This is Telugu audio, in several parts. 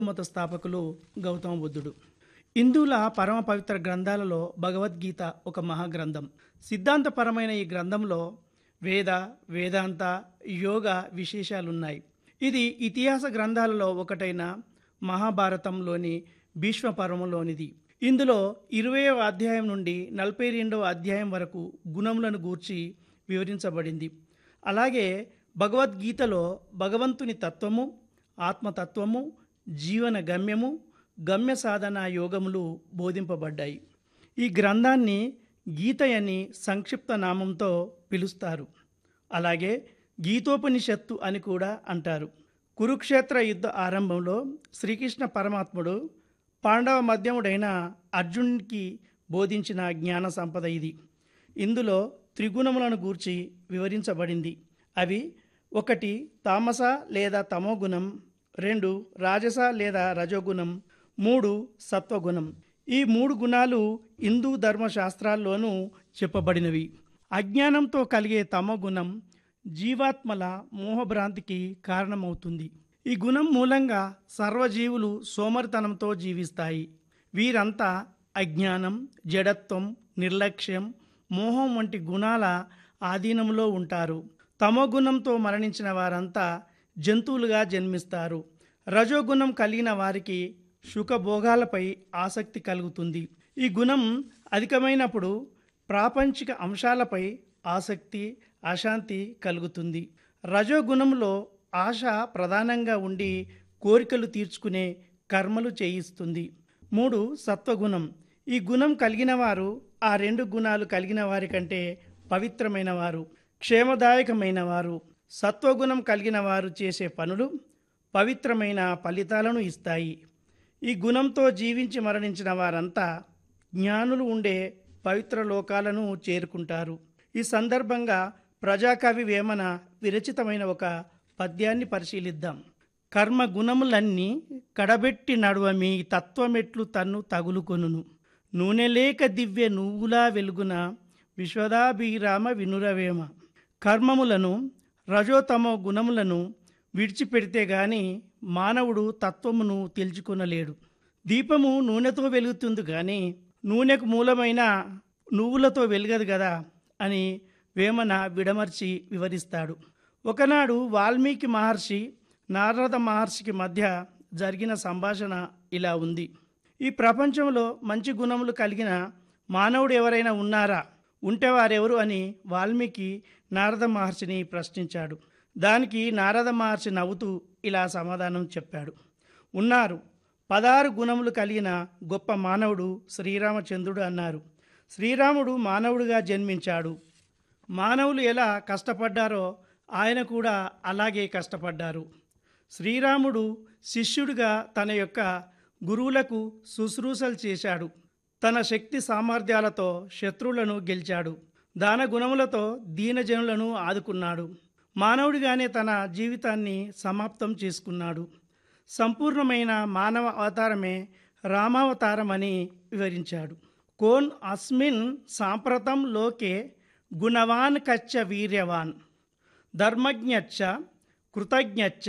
మత స్థాపకులు గౌతమ బుద్ధుడు హిందువుల పరమ పవిత్ర గ్రంథాలలో భగవద్గీత ఒక మహాగ్రంథం సిద్ధాంతపరమైన ఈ గ్రంథంలో వేద వేదాంత యోగ విశేషాలున్నాయి ఇది ఇతిహాస గ్రంథాలలో ఒకటైన మహాభారతంలోని భీష్మ పర్వంలోనిది ఇందులో ఇరవయవ అధ్యాయం నుండి నలభై రెండవ అధ్యాయం వరకు గుణములను గూర్చి వివరించబడింది అలాగే భగవద్గీతలో భగవంతుని తత్వము ఆత్మతత్వము జీవన గమ్యము గమ్య సాధన యోగములు బోధింపబడ్డాయి ఈ గ్రంథాన్ని గీత అని సంక్షిప్త నామంతో పిలుస్తారు అలాగే గీతోపనిషత్తు అని కూడా అంటారు కురుక్షేత్ర యుద్ధ ఆరంభంలో శ్రీకృష్ణ పరమాత్ముడు పాండవ మధ్యముడైన అర్జునునికి బోధించిన జ్ఞాన సంపద ఇది ఇందులో త్రిగుణములను గూర్చి వివరించబడింది అవి ఒకటి తామస లేదా తమోగుణం రెండు రాజస లేదా రజోగుణం మూడు సత్వగుణం ఈ మూడు గుణాలు హిందూ ధర్మశాస్త్రాల్లోనూ చెప్పబడినవి అజ్ఞానంతో కలిగే తమోగుణం జీవాత్మల మోహభ్రాంతికి కారణమవుతుంది ఈ గుణం మూలంగా సర్వజీవులు సోమరితనంతో జీవిస్తాయి వీరంతా అజ్ఞానం జడత్వం నిర్లక్ష్యం మోహం వంటి గుణాల ఆధీనంలో ఉంటారు తమోగుణంతో మరణించిన వారంతా జంతువులుగా జన్మిస్తారు రజోగుణం కలిగిన వారికి సుఖభోగాలపై ఆసక్తి కలుగుతుంది ఈ గుణం అధికమైనప్పుడు ప్రాపంచిక అంశాలపై ఆసక్తి అశాంతి కలుగుతుంది రజోగుణంలో ఆశ ప్రధానంగా ఉండి కోరికలు తీర్చుకునే కర్మలు చేయిస్తుంది మూడు సత్వగుణం ఈ గుణం కలిగిన వారు ఆ రెండు గుణాలు కలిగిన వారి కంటే పవిత్రమైన వారు క్షేమదాయకమైన వారు సత్వగుణం కలిగిన వారు చేసే పనులు పవిత్రమైన ఫలితాలను ఇస్తాయి ఈ గుణంతో జీవించి మరణించిన వారంతా జ్ఞానులు ఉండే పవిత్ర లోకాలను చేరుకుంటారు ఈ సందర్భంగా ప్రజాకవి వేమన విరచితమైన ఒక పద్యాన్ని పరిశీలిద్దాం కర్మ గుణములన్నీ కడబెట్టి నడువ మీ తత్వమెట్లు తన్ను తగులుకొనును నూనె లేక దివ్య నువ్వులా వెలుగున విశ్వదాభిరామ వినురవేమ కర్మములను రజోతమో గుణములను విడిచిపెడితే గాని మానవుడు తత్వమును తెలుసుకొనలేడు దీపము నూనెతో వెలుగుతుంది కానీ నూనెకు మూలమైన నువ్వులతో వెలగదు కదా అని వేమన విడమర్చి వివరిస్తాడు ఒకనాడు వాల్మీకి మహర్షి నారద మహర్షికి మధ్య జరిగిన సంభాషణ ఇలా ఉంది ఈ ప్రపంచంలో మంచి గుణములు కలిగిన మానవుడు ఎవరైనా ఉన్నారా ఉంటే వారెవరు అని వాల్మీకి నారద మహర్షిని ప్రశ్నించాడు దానికి నారద మహర్షి నవ్వుతూ ఇలా సమాధానం చెప్పాడు ఉన్నారు పదహారు గుణములు కలిగిన గొప్ప మానవుడు శ్రీరామచంద్రుడు అన్నారు శ్రీరాముడు మానవుడిగా జన్మించాడు మానవులు ఎలా కష్టపడ్డారో ఆయన కూడా అలాగే కష్టపడ్డారు శ్రీరాముడు శిష్యుడిగా తన యొక్క గురువులకు శుశ్రూషలు చేశాడు తన శక్తి సామర్థ్యాలతో శత్రువులను గెలిచాడు దాన గుణములతో దీనజనులను ఆదుకున్నాడు మానవుడిగానే తన జీవితాన్ని సమాప్తం చేసుకున్నాడు సంపూర్ణమైన మానవ అవతారమే రామావతారమని వివరించాడు కోన్ అస్మిన్ సాంప్రతం లోకే గుణవాన్ కచ్చ వీర్యవాన్ ధర్మజ్ఞచ్చ కృతజ్ఞచ్చ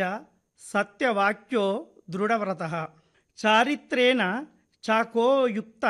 సత్యవాక్యో దృఢవ్రత చారిత్రేణ చాకో యుక్త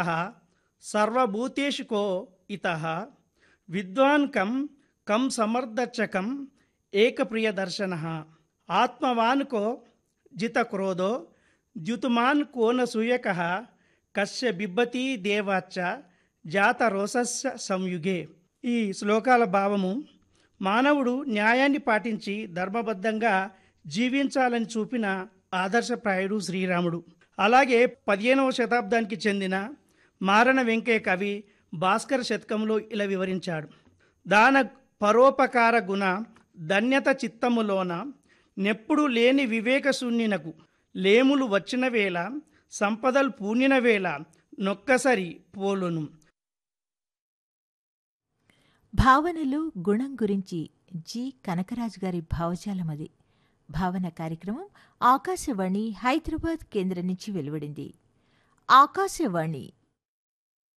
సర్వభూతేషు కో ఇత విద్వాన్ కం కం సమర్థచకం ఏకప్రియదర్శన ఆత్మవాన్ కో జితక్రోధో ద్యుతుమాన్ కోనసూయక కశ్య బిబ్బతి దేవాచ్చ జాతరోసస్య సంయుగే ఈ శ్లోకాల భావము మానవుడు న్యాయాన్ని పాటించి ధర్మబద్ధంగా జీవించాలని చూపిన ఆదర్శప్రాయుడు శ్రీరాముడు అలాగే పదిహేనవ శతాబ్దానికి చెందిన మారణ వెంకయ్య కవి భాస్కర శతకంలో ఇలా వివరించాడు దాన పరోపకార గుణ ధన్యత చిత్తములోన నెప్పుడు లేని వివేక శూన్యునకు లేములు వచ్చిన వేళ సంపదలు పూనిన వేళ నొక్కసరి పోలును భావనలు గుణం గురించి జి కనకరాజు గారి భావజాలమది భావన కార్యక్రమం ఆకాశవాణి హైదరాబాద్ కేంద్రం నుంచి వెలువడింది ఆకాశవాణి